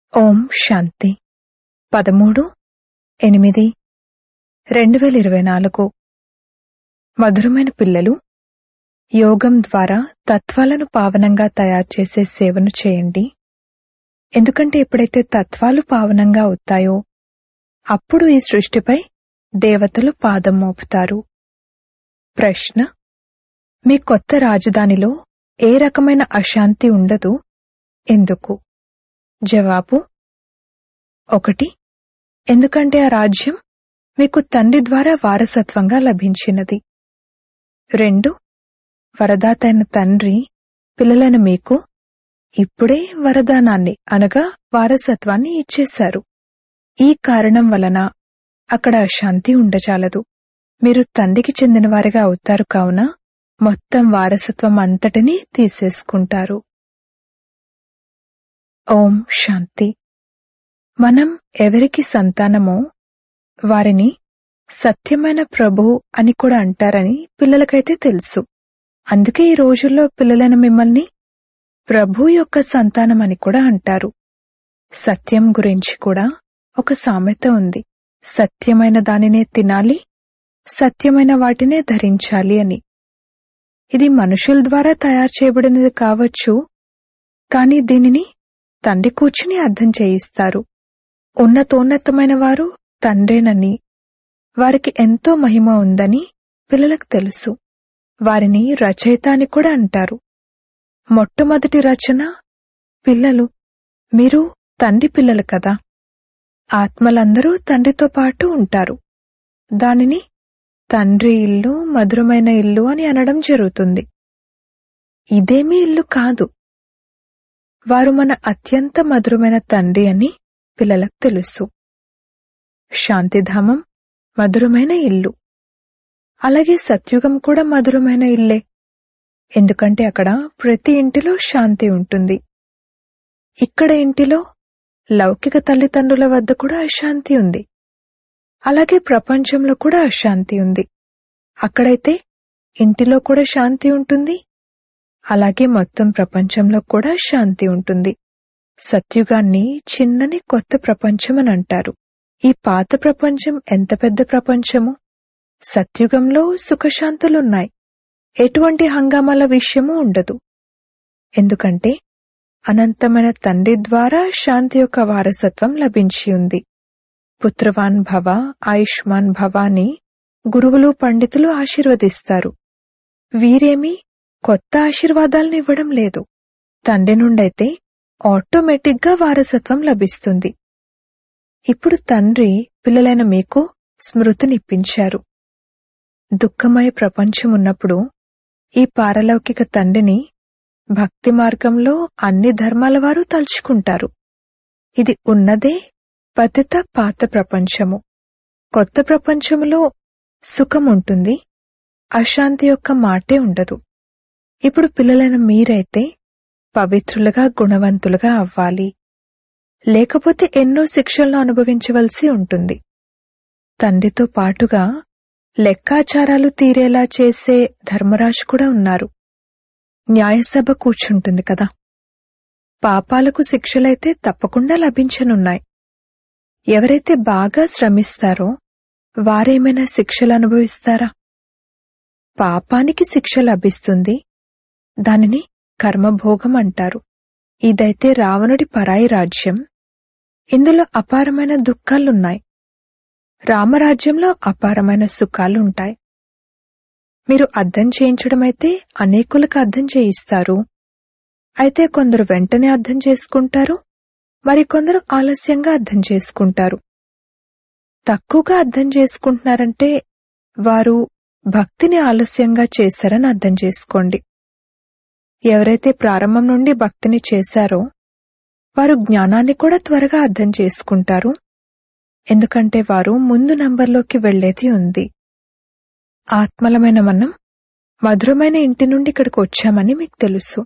ఓం శాంతి పదమూడు ఎనిమిది రెండు వేల ఇరవై నాలుగు మధురమైన పిల్లలు యోగం ద్వారా తత్వాలను పావనంగా తయారు చేసే సేవను చేయండి ఎందుకంటే ఎప్పుడైతే తత్వాలు పావనంగా అవుతాయో అప్పుడు ఈ సృష్టిపై దేవతలు పాదం మోపుతారు ప్రశ్న మీ కొత్త రాజధానిలో ఏ రకమైన అశాంతి ఉండదు ఎందుకు జవాబు ఒకటి ఎందుకంటే ఆ రాజ్యం మీకు తండ్రి ద్వారా వారసత్వంగా లభించినది రెండు వరదాతైన తండ్రి పిల్లలైన మీకు ఇప్పుడే వరదానాన్ని అనగా వారసత్వాన్ని ఇచ్చేశారు ఈ కారణం వలన అక్కడ అశాంతి ఉండచాలదు మీరు తండ్రికి చెందినవారిగా అవుతారు కావున మొత్తం వారసత్వం అంతటినీ తీసేసుకుంటారు ఓం శాంతి మనం ఎవరికి సంతానమో వారిని సత్యమైన ప్రభు అని కూడా అంటారని పిల్లలకైతే తెలుసు అందుకే ఈ రోజుల్లో పిల్లలైన మిమ్మల్ని ప్రభు యొక్క సంతానం అని కూడా అంటారు సత్యం గురించి కూడా ఒక సామెత ఉంది సత్యమైన దానినే తినాలి సత్యమైన వాటినే ధరించాలి అని ఇది మనుషుల ద్వారా తయారు చేయబడినది కావచ్చు కానీ దీనిని తండ్రి కూర్చుని అర్థం చేయిస్తారు ఉన్నతోన్నతమైన వారు తండ్రేనని వారికి ఎంతో మహిమ ఉందని పిల్లలకు తెలుసు వారిని రచయిత అని కూడా అంటారు మొట్టమొదటి రచన పిల్లలు మీరు తండ్రి పిల్లలు కదా ఆత్మలందరూ తండ్రితో పాటు ఉంటారు దానిని తండ్రి ఇల్లు మధురమైన ఇల్లు అని అనడం జరుగుతుంది ఇదేమీ ఇల్లు కాదు వారు మన అత్యంత మధురమైన తండ్రి అని పిల్లలకు తెలుసు శాంతిధామం మధురమైన ఇల్లు అలాగే సత్యుగం కూడా మధురమైన ఇల్లే ఎందుకంటే అక్కడ ప్రతి ఇంటిలో శాంతి ఉంటుంది ఇక్కడ ఇంటిలో లౌకిక తల్లిదండ్రుల వద్ద కూడా అశాంతి ఉంది అలాగే ప్రపంచంలో కూడా అశాంతి ఉంది అక్కడైతే ఇంటిలో కూడా శాంతి ఉంటుంది అలాగే మొత్తం ప్రపంచంలో కూడా శాంతి ఉంటుంది సత్యుగాన్ని చిన్నని కొత్త ప్రపంచం అని అంటారు ఈ పాత ప్రపంచం ఎంత పెద్ద ప్రపంచము సత్యుగంలో సుఖశాంతులున్నాయి ఎటువంటి హంగామాల విషయము ఉండదు ఎందుకంటే అనంతమైన తండ్రి ద్వారా శాంతి యొక్క వారసత్వం లభించి ఉంది పుత్రవాన్ భవ ఆయుష్మాన్ భవ అని గురువులు పండితులు ఆశీర్వదిస్తారు వీరేమీ కొత్త ఆశీర్వాదాలను ఇవ్వడం లేదు తండ్రి నుండైతే ఆటోమేటిక్గా వారసత్వం లభిస్తుంది ఇప్పుడు తండ్రి పిల్లలైన మీకు స్మృతినిప్పించారు దుఃఖమయ ప్రపంచం ఉన్నప్పుడు ఈ పారలౌకిక తండ్రిని భక్తి మార్గంలో అన్ని ధర్మాల వారు తలుచుకుంటారు ఇది ఉన్నదే పతిత పాత ప్రపంచము కొత్త ప్రపంచములో సుఖం ఉంటుంది అశాంతి యొక్క మాటే ఉండదు ఇప్పుడు పిల్లలైన మీరైతే పవిత్రులుగా గుణవంతులుగా అవ్వాలి లేకపోతే ఎన్నో శిక్షలను అనుభవించవలసి ఉంటుంది తండ్రితో పాటుగా లెక్కాచారాలు తీరేలా చేసే ధర్మరాజు కూడా ఉన్నారు న్యాయసభ కూర్చుంటుంది కదా పాపాలకు శిక్షలైతే తప్పకుండా లభించనున్నాయి ఎవరైతే బాగా శ్రమిస్తారో వారేమైనా శిక్షలు అనుభవిస్తారా పాపానికి శిక్ష లభిస్తుంది దానిని కర్మభోగం అంటారు ఇదైతే రావణుడి పరాయి రాజ్యం ఇందులో అపారమైన దుఃఖాలున్నాయి రామరాజ్యంలో అపారమైన సుఖాలుంటాయి మీరు అర్థం చేయించడమైతే అనేకులకు అర్థం చేయిస్తారు అయితే కొందరు వెంటనే అర్థం చేసుకుంటారు మరికొందరు ఆలస్యంగా అర్థం చేసుకుంటారు తక్కువగా అర్థం చేసుకుంటున్నారంటే వారు భక్తిని ఆలస్యంగా చేశారని అర్థం చేసుకోండి ఎవరైతే ప్రారంభం నుండి భక్తిని చేశారో వారు జ్ఞానాన్ని కూడా త్వరగా అర్థం చేసుకుంటారు ఎందుకంటే వారు ముందు నంబర్లోకి వెళ్లేది ఉంది ఆత్మలమైన మనం మధురమైన ఇంటి నుండి ఇక్కడికి వచ్చామని మీకు తెలుసు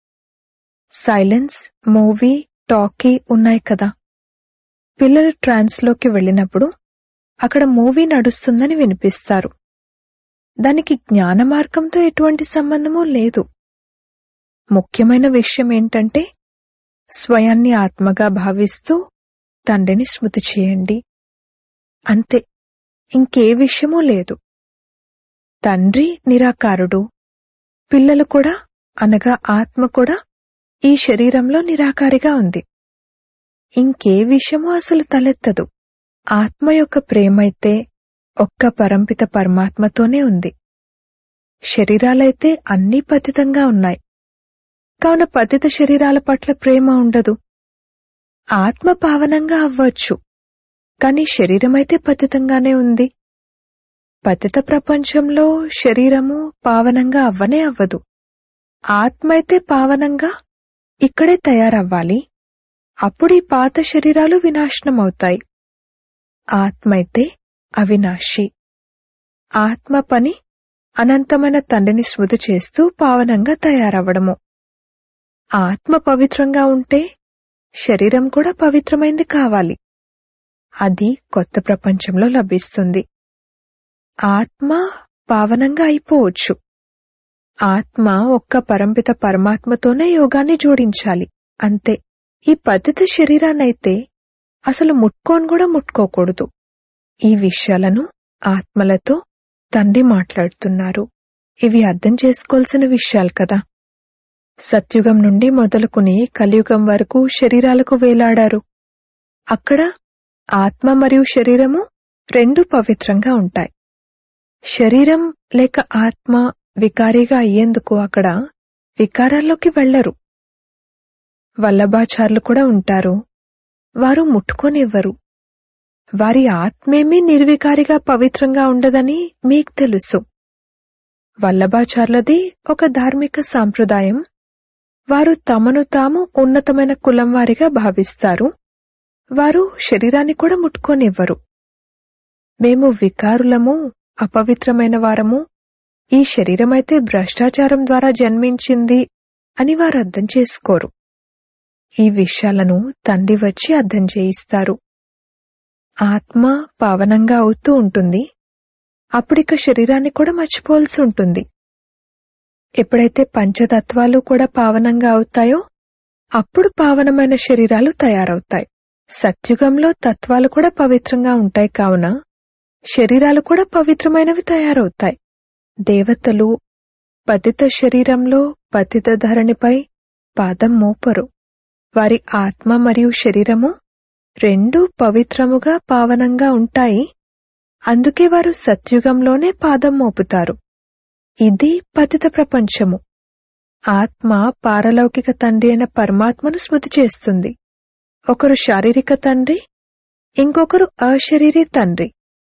సైలెన్స్ మూవీ టాకీ ఉన్నాయి కదా పిల్లలు ట్రాన్స్లోకి వెళ్ళినప్పుడు అక్కడ మూవీ నడుస్తుందని వినిపిస్తారు దానికి జ్ఞాన మార్గంతో ఎటువంటి సంబంధమూ లేదు ముఖ్యమైన విషయం ఏంటంటే స్వయాన్ని ఆత్మగా భావిస్తూ తండ్రిని స్మృతి చేయండి అంతే ఇంకే విషయమూ లేదు తండ్రి నిరాకారుడు పిల్లలు కూడా అనగా ఆత్మ కూడా ఈ శరీరంలో నిరాకారిగా ఉంది ఇంకే విషయమూ అసలు తలెత్తదు ఆత్మ యొక్క ప్రేమైతే ఒక్క పరంపిత పరమాత్మతోనే ఉంది శరీరాలైతే అన్నీ పతితంగా ఉన్నాయి కావున పతిత శరీరాల పట్ల ప్రేమ ఉండదు ఆత్మ పావనంగా అవ్వచ్చు కాని శరీరమైతే పతితంగానే ఉంది పతిత ప్రపంచంలో శరీరము పావనంగా అవ్వనే అవ్వదు ఆత్మ అయితే పావనంగా ఇక్కడే తయారవ్వాలి అప్పుడు ఈ పాత శరీరాలు వినాశనమవుతాయి ఆత్మ అయితే అవినాశి ఆత్మ పని అనంతమైన తండ్రిని స్మృతి చేస్తూ పావనంగా తయారవ్వడము ఆత్మ పవిత్రంగా ఉంటే శరీరం కూడా పవిత్రమైంది కావాలి అది కొత్త ప్రపంచంలో లభిస్తుంది ఆత్మ పావనంగా అయిపోవచ్చు ఆత్మ ఒక్క పరంపిత పరమాత్మతోనే యోగాన్ని జోడించాలి అంతే ఈ పద్ధతి శరీరాన్నైతే అసలు ముట్టుకోని కూడా ముట్టుకోకూడదు ఈ విషయాలను ఆత్మలతో తండ్రి మాట్లాడుతున్నారు ఇవి అర్థం చేసుకోవాల్సిన విషయాలు కదా సత్యుగం నుండి మొదలుకుని కలియుగం వరకు శరీరాలకు వేలాడారు అక్కడ ఆత్మ మరియు శరీరము రెండు పవిత్రంగా ఉంటాయి శరీరం లేక ఆత్మ వికారిగా అయ్యేందుకు అక్కడ వికారాల్లోకి వెళ్లరు వల్లభాచార్లు కూడా ఉంటారు వారు ముట్టుకోనివ్వరు వారి ఆత్మేమీ నిర్వికారిగా పవిత్రంగా ఉండదని మీకు తెలుసు వల్లభాచార్లది ఒక ధార్మిక సాంప్రదాయం వారు తమను తాము ఉన్నతమైన కులం వారిగా భావిస్తారు వారు శరీరాన్ని కూడా ముట్టుకోనివ్వరు మేము వికారులము అపవిత్రమైన వారము ఈ శరీరమైతే భ్రష్టాచారం ద్వారా జన్మించింది అని వారు అర్థం చేసుకోరు ఈ విషయాలను తండ్రి వచ్చి అర్థం చేయిస్తారు ఆత్మ పావనంగా అవుతూ ఉంటుంది అప్పుడిక శరీరాన్ని కూడా మర్చిపోవాల్సి ఉంటుంది ఎప్పుడైతే పంచతత్వాలు కూడా పావనంగా అవుతాయో అప్పుడు పావనమైన శరీరాలు తయారవుతాయి సత్యుగంలో తత్వాలు కూడా పవిత్రంగా ఉంటాయి కావున శరీరాలు కూడా పవిత్రమైనవి తయారవుతాయి దేవతలు పతిత శరీరంలో పతిత ధరణిపై పాదం మోపరు వారి ఆత్మ మరియు శరీరము రెండూ పవిత్రముగా పావనంగా ఉంటాయి అందుకే వారు సత్యుగంలోనే పాదం మోపుతారు ఇది పతిత ప్రపంచము ఆత్మ పారలౌకిక తండ్రి అయిన పరమాత్మను స్మృతి చేస్తుంది ఒకరు శారీరక తండ్రి ఇంకొకరు అశరీరీ తండ్రి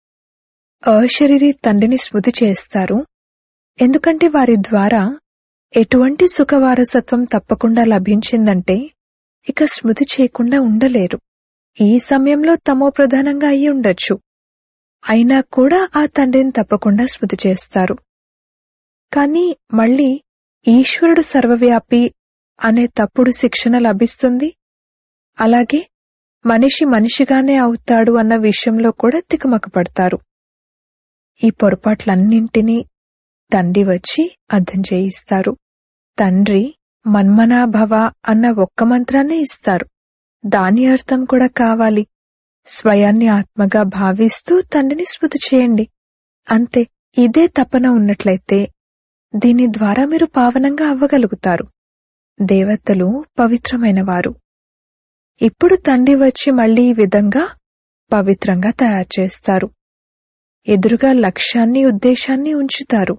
అశరీరీ తండ్రిని స్మృతి చేస్తారు ఎందుకంటే వారి ద్వారా ఎటువంటి సుఖవారసత్వం తప్పకుండా లభించిందంటే ఇక స్మృతి చేయకుండా ఉండలేరు ఈ సమయంలో తమో ప్రధానంగా అయి ఉండొచ్చు అయినా కూడా ఆ తండ్రిని తప్పకుండా స్మృతి చేస్తారు కాని మళ్ళీ ఈశ్వరుడు సర్వవ్యాపి అనే తప్పుడు శిక్షణ లభిస్తుంది అలాగే మనిషి మనిషిగానే అవుతాడు అన్న విషయంలో కూడా తికమకపడతారు ఈ పొరపాట్లన్నింటినీ తండ్రి వచ్చి అర్థం చేయిస్తారు తండ్రి మన్మనాభవ అన్న ఒక్క మంత్రాన్ని ఇస్తారు దాని అర్థం కూడా కావాలి స్వయాన్ని ఆత్మగా భావిస్తూ తండ్రిని స్మృతి చేయండి అంతే ఇదే తపన ఉన్నట్లయితే దీని ద్వారా మీరు పావనంగా అవ్వగలుగుతారు దేవతలు పవిత్రమైనవారు ఇప్పుడు తండ్రి వచ్చి మళ్ళీ ఈ విధంగా పవిత్రంగా తయారు చేస్తారు ఎదురుగా లక్ష్యాన్ని ఉద్దేశాన్ని ఉంచుతారు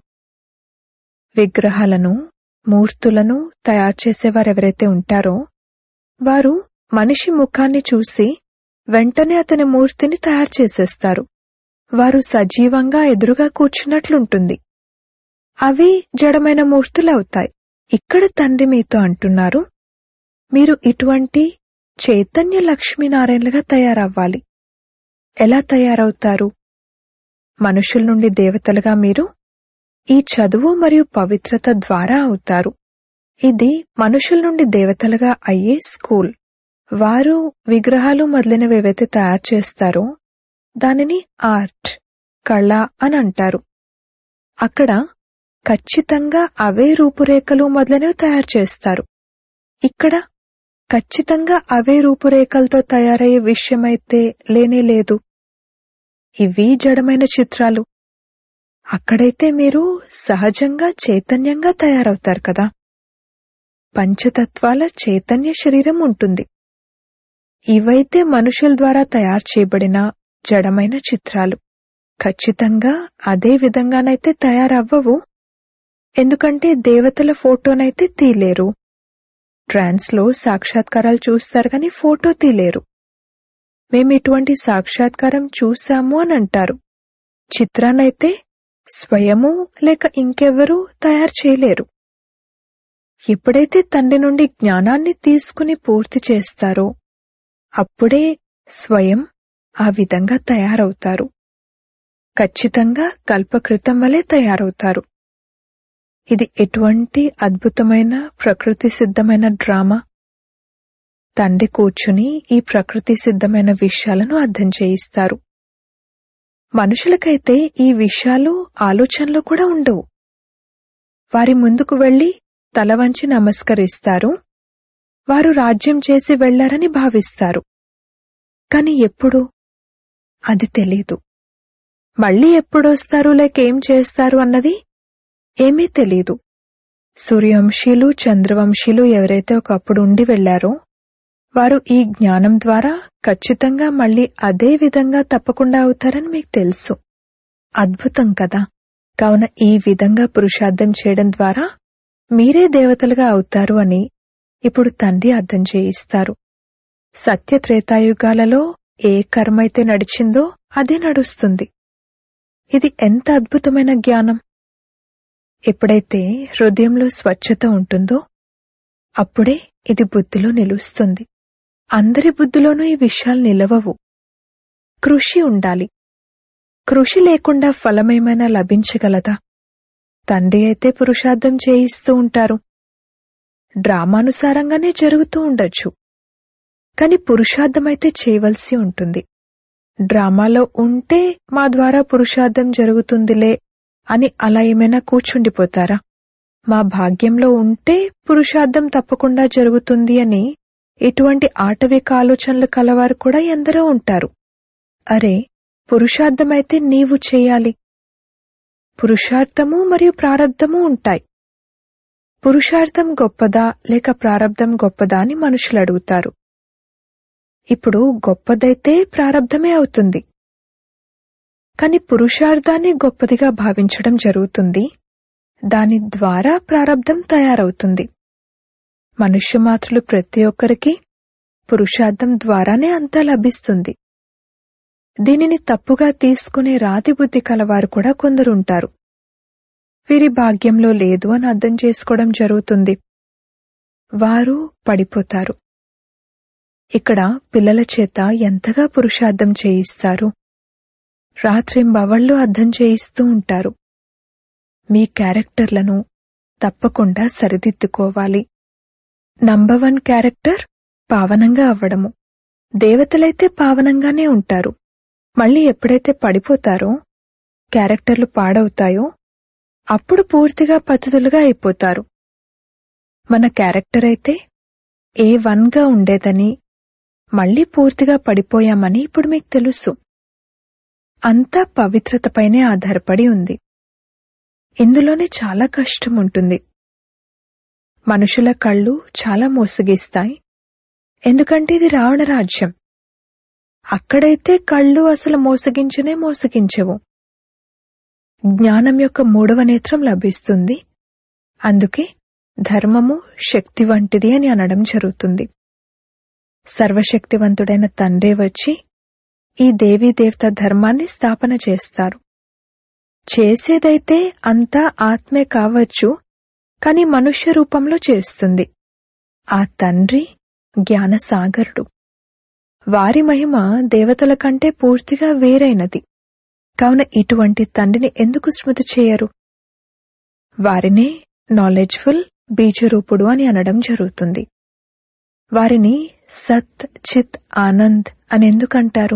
విగ్రహాలను మూర్తులను తయారు చేసేవారెవరైతే ఉంటారో వారు మనిషి ముఖాన్ని చూసి వెంటనే అతని మూర్తిని తయారు చేసేస్తారు వారు సజీవంగా ఎదురుగా కూర్చున్నట్లుంటుంది అవి జడమైన మూర్తులవుతాయి ఇక్కడ తండ్రి మీతో అంటున్నారు మీరు ఇటువంటి చైతన్య లక్ష్మీనారాయణలుగా తయారవ్వాలి ఎలా తయారవుతారు మనుషుల నుండి దేవతలుగా మీరు ఈ చదువు మరియు పవిత్రత ద్వారా అవుతారు ఇది మనుషుల నుండి దేవతలుగా అయ్యే స్కూల్ వారు విగ్రహాలు మొదలైనవి ఏవైతే తయారు చేస్తారో దానిని ఆర్ట్ కళ అని అంటారు అక్కడ ఖచ్చితంగా అవే రూపురేఖలు మొదలైనవి తయారు చేస్తారు ఇక్కడ ఖచ్చితంగా అవే రూపురేఖలతో తయారయ్యే విషయమైతే లేనే లేదు ఇవి జడమైన చిత్రాలు అక్కడైతే మీరు సహజంగా చైతన్యంగా తయారవుతారు కదా పంచతత్వాల చైతన్య శరీరం ఉంటుంది ఇవైతే మనుషుల ద్వారా తయారు చేయబడిన జడమైన చిత్రాలు ఖచ్చితంగా అదే విధంగానైతే తయారవ్వవు ఎందుకంటే దేవతల ఫోటోనైతే తీలేరు ట్రాన్స్లో సాక్షాత్కారాలు చూస్తారు కానీ ఫోటో తీలేరు మేము ఇటువంటి సాక్షాత్కారం చూశాము అని అంటారు చిత్రాన్నైతే స్వయము లేక ఇంకెవరూ తయారు చేయలేరు ఎప్పుడైతే తండ్రి నుండి జ్ఞానాన్ని తీసుకుని పూర్తి చేస్తారో అప్పుడే స్వయం ఆ విధంగా తయారవుతారు ఖచ్చితంగా కల్పకృతం వలె తయారవుతారు ఇది ఎటువంటి అద్భుతమైన ప్రకృతి సిద్ధమైన డ్రామా తండ్రి కూర్చుని ఈ ప్రకృతి సిద్ధమైన విషయాలను అర్థం చేయిస్తారు మనుషులకైతే ఈ విషయాలు ఆలోచనలు కూడా ఉండవు వారి ముందుకు వెళ్లి తల వంచి నమస్కరిస్తారు వారు రాజ్యం చేసి వెళ్లారని భావిస్తారు కాని ఎప్పుడు అది తెలీదు మళ్ళీ ఎప్పుడొస్తారు లేక ఏం చేస్తారు అన్నది ఏమీ తెలీదు సూర్యవంశీలు చంద్రవంశీలు ఎవరైతే ఒకప్పుడు ఉండి వెళ్లారో వారు ఈ జ్ఞానం ద్వారా ఖచ్చితంగా మళ్ళీ అదే విధంగా తప్పకుండా అవుతారని మీకు తెలుసు అద్భుతం కదా కావున ఈ విధంగా పురుషార్థం చేయడం ద్వారా మీరే దేవతలుగా అవుతారు అని ఇప్పుడు తండ్రి అర్థం చేయిస్తారు సత్య త్రేతాయుగాలలో ఏ కర్మైతే నడిచిందో అదే నడుస్తుంది ఇది ఎంత అద్భుతమైన జ్ఞానం ఎప్పుడైతే హృదయంలో స్వచ్ఛత ఉంటుందో అప్పుడే ఇది బుద్ధిలో నిలుస్తుంది అందరి బుద్ధిలోనూ ఈ విషయాలు నిలవవు కృషి ఉండాలి కృషి లేకుండా ఫలమేమైనా లభించగలదా తండ్రి అయితే పురుషార్థం చేయిస్తూ ఉంటారు డ్రామానుసారంగానే జరుగుతూ ఉండొచ్చు కాని పురుషార్థమైతే చేయవలసి ఉంటుంది డ్రామాలో ఉంటే మా ద్వారా పురుషార్థం జరుగుతుందిలే అని అలా ఏమైనా కూర్చుండిపోతారా మా భాగ్యంలో ఉంటే పురుషార్థం తప్పకుండా జరుగుతుంది అని ఇటువంటి ఆటవిక ఆలోచనలు కలవారు కూడా ఎందరో ఉంటారు అరే పురుషార్థమైతే నీవు చేయాలి పురుషార్థము మరియు ప్రారంధము ఉంటాయి పురుషార్థం గొప్పదా లేక ప్రారంధం గొప్పదా అని మనుషులు అడుగుతారు ఇప్పుడు గొప్పదైతే ప్రారంధమే అవుతుంది కాని పురుషార్థాన్ని గొప్పదిగా భావించడం జరుగుతుంది దాని ద్వారా ప్రారంధం తయారవుతుంది మనుష్యమాతృలు ప్రతి ఒక్కరికి పురుషార్థం ద్వారానే అంతా లభిస్తుంది దీనిని తప్పుగా తీసుకునే రాతి బుద్ధి కలవారు కూడా కొందరుంటారు వీరి భాగ్యంలో లేదు అని అర్థం చేసుకోవడం జరుగుతుంది వారు పడిపోతారు ఇక్కడ పిల్లల చేత ఎంతగా పురుషార్థం చేయిస్తారు రాత్రింబవళ్ళు అర్థం చేయిస్తూ ఉంటారు మీ క్యారెక్టర్లను తప్పకుండా సరిదిద్దుకోవాలి నంబర్ వన్ క్యారెక్టర్ పావనంగా అవ్వడము దేవతలైతే పావనంగానే ఉంటారు మళ్ళీ ఎప్పుడైతే పడిపోతారో క్యారెక్టర్లు పాడవుతాయో అప్పుడు పూర్తిగా పద్ధతులుగా అయిపోతారు మన క్యారెక్టర్ అయితే ఏ వన్గా ఉండేదని మళ్ళీ పూర్తిగా పడిపోయామని ఇప్పుడు మీకు తెలుసు అంతా పవిత్రతపైనే ఆధారపడి ఉంది ఇందులోనే చాలా కష్టం ఉంటుంది మనుషుల కళ్ళు చాలా మోసగిస్తాయి ఎందుకంటే ఇది రావణ రాజ్యం అక్కడైతే కళ్ళు అసలు మోసగించనే మోసగించవు జ్ఞానం యొక్క మూడవ నేత్రం లభిస్తుంది అందుకే ధర్మము శక్తి వంటిది అని అనడం జరుగుతుంది సర్వశక్తివంతుడైన తండ్రే వచ్చి ఈ దేవీ దేవత ధర్మాన్ని స్థాపన చేస్తారు చేసేదైతే అంతా ఆత్మే కావచ్చు కాని మనుష్య రూపంలో చేస్తుంది ఆ తండ్రి జ్ఞానసాగరుడు వారి మహిమ దేవతల కంటే పూర్తిగా వేరైనది కావున ఇటువంటి తండ్రిని ఎందుకు స్మృతి చేయరు వారినే నాలెడ్జ్ఫుల్ బీజరూపుడు అని అనడం జరుగుతుంది వారిని సత్ చిత్ ఆనంద్ అని ఎందుకంటారు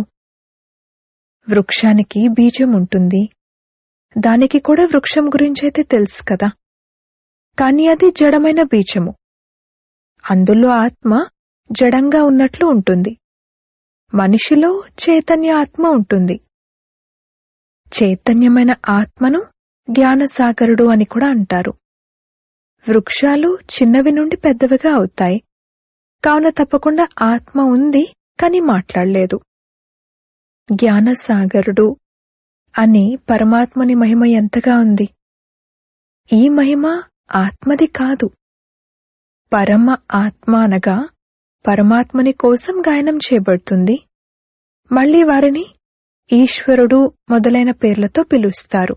వృక్షానికి బీజం ఉంటుంది దానికి కూడా వృక్షం గురించైతే తెలుసు కదా కాని అది జడమైన బీజము అందులో ఆత్మ జడంగా ఉన్నట్లు ఉంటుంది మనిషిలో చైతన్య ఆత్మ ఉంటుంది చైతన్యమైన ఆత్మను జ్ఞానసాగరుడు అని కూడా అంటారు వృక్షాలు చిన్నవి నుండి పెద్దవిగా అవుతాయి కావున తప్పకుండా ఆత్మ ఉంది కాని మాట్లాడలేదు జ్ఞానసాగరుడు అని పరమాత్మని మహిమ ఎంతగా ఉంది ఈ మహిమ ఆత్మది కాదు పరమ ఆత్మ అనగా పరమాత్మని కోసం గాయనం చేయబడుతుంది మళ్ళీ వారిని ఈశ్వరుడు మొదలైన పేర్లతో పిలుస్తారు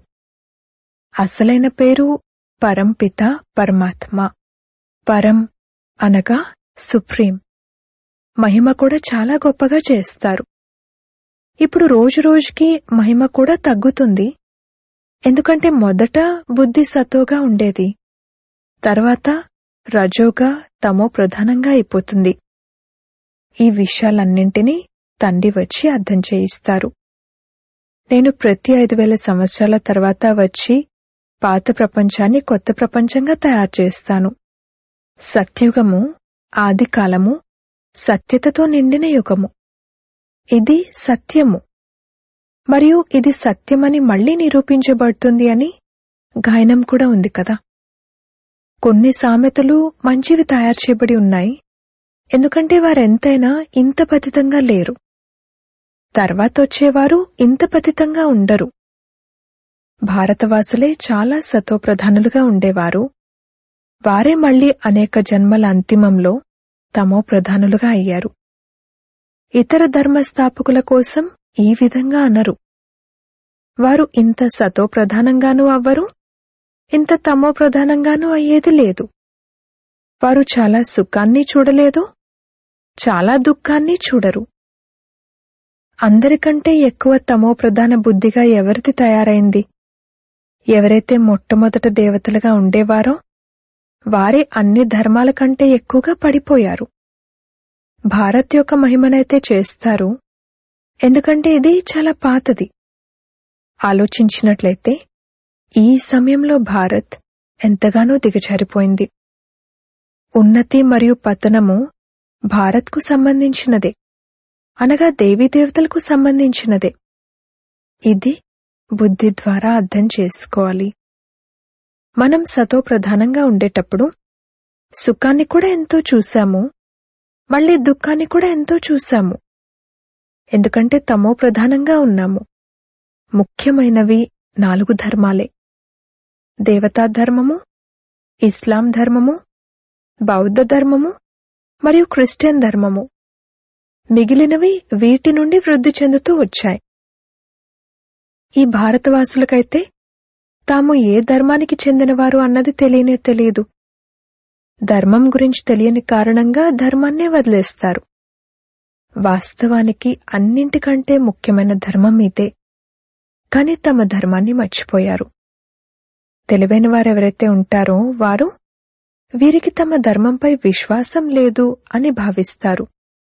అసలైన పేరు పరంపిత పరమాత్మ పరం అనగా సుప్రీం మహిమ కూడా చాలా గొప్పగా చేస్తారు ఇప్పుడు రోజు రోజుకి మహిమ కూడా తగ్గుతుంది ఎందుకంటే మొదట బుద్ధి సతోగా ఉండేది తర్వాత రజోగా తమో ప్రధానంగా అయిపోతుంది ఈ విషయాలన్నింటినీ తండ్రి వచ్చి అర్థం చేయిస్తారు నేను ప్రతి ఐదు వేల సంవత్సరాల తర్వాత వచ్చి పాత ప్రపంచాన్ని కొత్త ప్రపంచంగా తయారు చేస్తాను సత్యుగము ఆదికాలము సత్యతతో నిండిన యుగము ఇది సత్యము మరియు ఇది సత్యమని మళ్లీ నిరూపించబడుతుంది అని గాయనం కూడా ఉంది కదా కొన్ని సామెతలు మంచివి తయారు చేయబడి ఉన్నాయి ఎందుకంటే వారెంతైనా ఇంత పతితంగా లేరు తర్వాత వచ్చేవారు ఇంత పతితంగా ఉండరు భారతవాసులే చాలా సతోప్రధానులుగా ఉండేవారు వారే మళ్లీ అనేక జన్మల అంతిమంలో తమో ప్రధానులుగా అయ్యారు ఇతర ధర్మస్థాపకుల కోసం ఈ విధంగా అనరు వారు ఇంత సతో ప్రధానంగానూ అవ్వరు ఇంత తమో ప్రధానంగానూ అయ్యేది లేదు వారు చాలా సుఖాన్ని చూడలేదు చాలా దుఃఖాన్ని చూడరు అందరికంటే ఎక్కువ తమో ప్రధాన బుద్ధిగా ఎవరిది తయారైంది ఎవరైతే మొట్టమొదట దేవతలుగా ఉండేవారో వారే అన్ని ధర్మాల కంటే ఎక్కువగా పడిపోయారు భారత్ యొక్క మహిమనైతే చేస్తారు ఎందుకంటే ఇది చాలా పాతది ఆలోచించినట్లయితే ఈ సమయంలో భారత్ ఎంతగానో దిగజారిపోయింది ఉన్నతి మరియు పతనము భారత్కు సంబంధించినదే అనగా దేవీదేవతలకు సంబంధించినదే ఇది బుద్ధి ద్వారా అర్థం చేసుకోవాలి మనం సతో ప్రధానంగా ఉండేటప్పుడు సుఖాన్ని కూడా ఎంతో చూశాము మళ్ళీ దుఃఖాన్ని కూడా ఎంతో చూశాము ఎందుకంటే తమో ప్రధానంగా ఉన్నాము ముఖ్యమైనవి నాలుగు ధర్మాలే దేవతా ధర్మము ఇస్లాం ధర్మము బౌద్ధ ధర్మము మరియు క్రిస్టియన్ ధర్మము మిగిలినవి వీటి నుండి వృద్ధి చెందుతూ వచ్చాయి ఈ భారతవాసులకైతే తాము ఏ ధర్మానికి చెందినవారు అన్నది తెలియనే తెలియదు ధర్మం గురించి తెలియని కారణంగా ధర్మాన్నే వదిలేస్తారు వాస్తవానికి అన్నింటికంటే ముఖ్యమైన ధర్మం ఇదే కాని తమ ధర్మాన్ని మర్చిపోయారు తెలివైన వారెవరైతే ఉంటారో వారు వీరికి తమ ధర్మంపై విశ్వాసం లేదు అని భావిస్తారు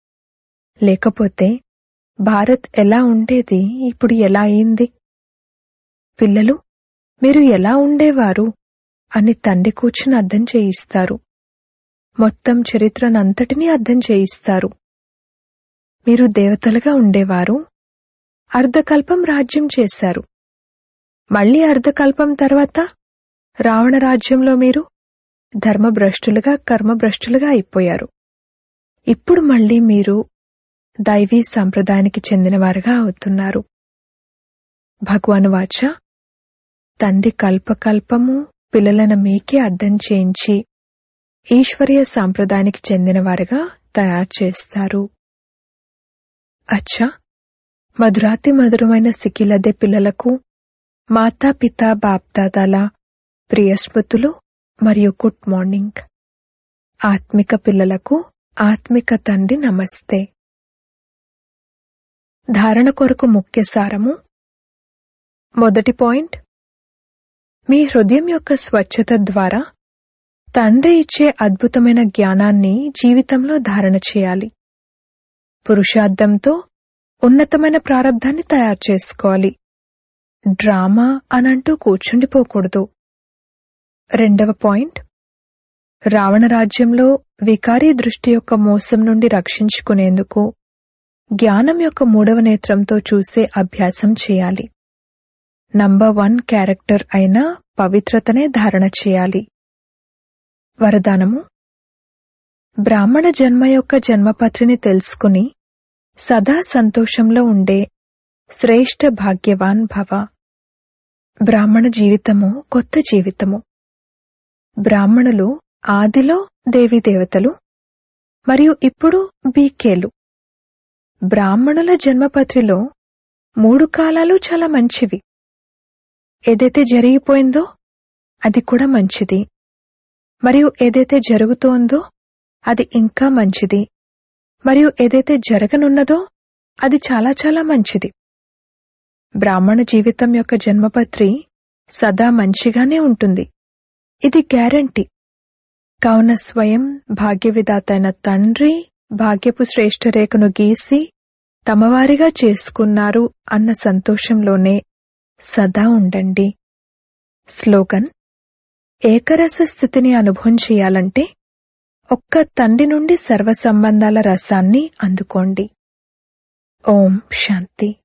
లేకపోతే భారత్ ఎలా ఉండేది ఇప్పుడు ఎలా అయింది పిల్లలు మీరు ఎలా ఉండేవారు అని తండ్రి కూర్చుని అర్థం చేయిస్తారు మొత్తం చరిత్రనంతటినీ అర్థం చేయిస్తారు మీరు దేవతలుగా ఉండేవారు అర్ధకల్పం రాజ్యం చేశారు మళ్లీ అర్ధకల్పం తర్వాత రావణ రాజ్యంలో మీరు ధర్మభ్రష్టులుగా కర్మభ్రష్టులుగా అయిపోయారు ఇప్పుడు మళ్లీ మీరు దైవీ సంప్రదాయానికి చెందినవారుగా అవుతున్నారు భగవాను వాచ తండ్రి కల్పకల్పము పిల్లలను మీకే అర్థం చేయించి ఈశ్వరీయ సాంప్రదాయానికి చెందినవారుగా తయారు చేస్తారు అచ్చా మధురాతి మధురమైన సికిలదే పిల్లలకు మాతాపిత బాప్దాదాల ప్రియ స్మృతులు మరియు గుడ్ మార్నింగ్ ఆత్మిక పిల్లలకు ఆత్మిక తండ్రి నమస్తే ధారణ కొరకు ముఖ్య సారము మొదటి పాయింట్ మీ హృదయం యొక్క స్వచ్ఛత ద్వారా తండ్రి ఇచ్చే అద్భుతమైన జ్ఞానాన్ని జీవితంలో ధారణ చేయాలి పురుషార్థంతో ఉన్నతమైన ప్రారంధాన్ని తయారు చేసుకోవాలి డ్రామా అనంటూ కూర్చుండిపోకూడదు రెండవ పాయింట్ రావణ రాజ్యంలో వికారీ దృష్టి యొక్క మోసం నుండి రక్షించుకునేందుకు జ్ఞానం యొక్క మూడవ నేత్రంతో చూసే అభ్యాసం చేయాలి నంబర్ వన్ క్యారెక్టర్ అయిన పవిత్రతనే ధారణ చేయాలి వరదానము బ్రాహ్మణ జన్మ యొక్క జన్మపత్రిని తెలుసుకుని సదా సంతోషంలో ఉండే శ్రేష్ఠ భాగ్యవాన్ భవ బ్రాహ్మణ జీవితము కొత్త జీవితము బ్రాహ్మణులు ఆదిలో దేవీదేవతలు మరియు ఇప్పుడు బీకేలు బ్రాహ్మణుల జన్మపత్రిలో మూడు కాలాలు చాలా మంచివి ఏదైతే జరిగిపోయిందో అది కూడా మంచిది మరియు ఏదైతే జరుగుతోందో అది ఇంకా మంచిది మరియు ఏదైతే జరగనున్నదో అది చాలా చాలా మంచిది బ్రాహ్మణ జీవితం యొక్క జన్మపత్రి సదా మంచిగానే ఉంటుంది ఇది గ్యారంటీ కావున స్వయం భాగ్యవిధాత అయిన తండ్రి భాగ్యపు శ్రేష్ఠ రేఖను గీసి తమవారిగా చేసుకున్నారు అన్న సంతోషంలోనే సదా ఉండండి స్లోగన్ ఏకరస స్థితిని అనుభవం చేయాలంటే ఒక్క తండ్రి నుండి సర్వ సంబంధాల రసాన్ని అందుకోండి ఓం శాంతి